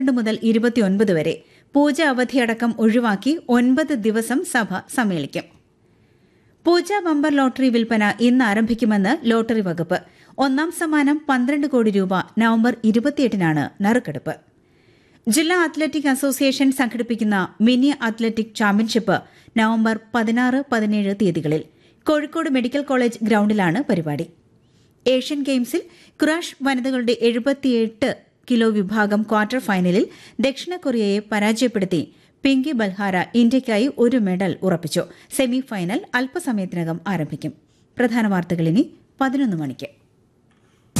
രണ്ട് മുതൽ ഇരുപത്തിയൊൻപത് വരെ പൂജ അവധിയടക്കം ഒഴിവാക്കി ഒൻപത് ദിവസം സഭ സമ്മേളിക്കും പൂജ ബമ്പർ ലോട്ടറി വിൽപ്പന ഇന്ന് ആരംഭിക്കുമെന്ന് ലോട്ടറി വകുപ്പ് ഒന്നാം സമ്മാനം പന്ത്രണ്ട് കോടി രൂപ നവംബർ ഇരുപത്തിയെട്ടിനാണ് നറുക്കെടുപ്പ് ജില്ലാ അത്ലറ്റിക് അസോസിയേഷൻ സംഘടിപ്പിക്കുന്ന മിനി അത്ലറ്റിക് ചാമ്പ്യൻഷിപ്പ് നവംബർ പതിനാറ് പതിനേഴ് തീയതികളിൽ കോഴിക്കോട് മെഡിക്കൽ കോളേജ് ഗ്രൌണ്ടിലാണ് പരിപാടി ഏഷ്യൻ ഗെയിംസിൽ കുറാഷ് വനിതകളുടെ എഴുപത്തിയെട്ട് കിലോ വിഭാഗം ക്വാർട്ടർ ഫൈനലിൽ ദക്ഷിണ കൊറിയയെ പരാജയപ്പെടുത്തി പിങ്കി ബൽഹാര ഇന്ത്യയ്ക്കായി ഒരു മെഡൽ ഉറപ്പിച്ചു സെമി ഫൈനൽ അല്പസമയത്തിനകം ആരംഭിക്കും പ്രധാന വാർത്തകൾ ഇനി പതിനൊന്ന് മണിക്ക്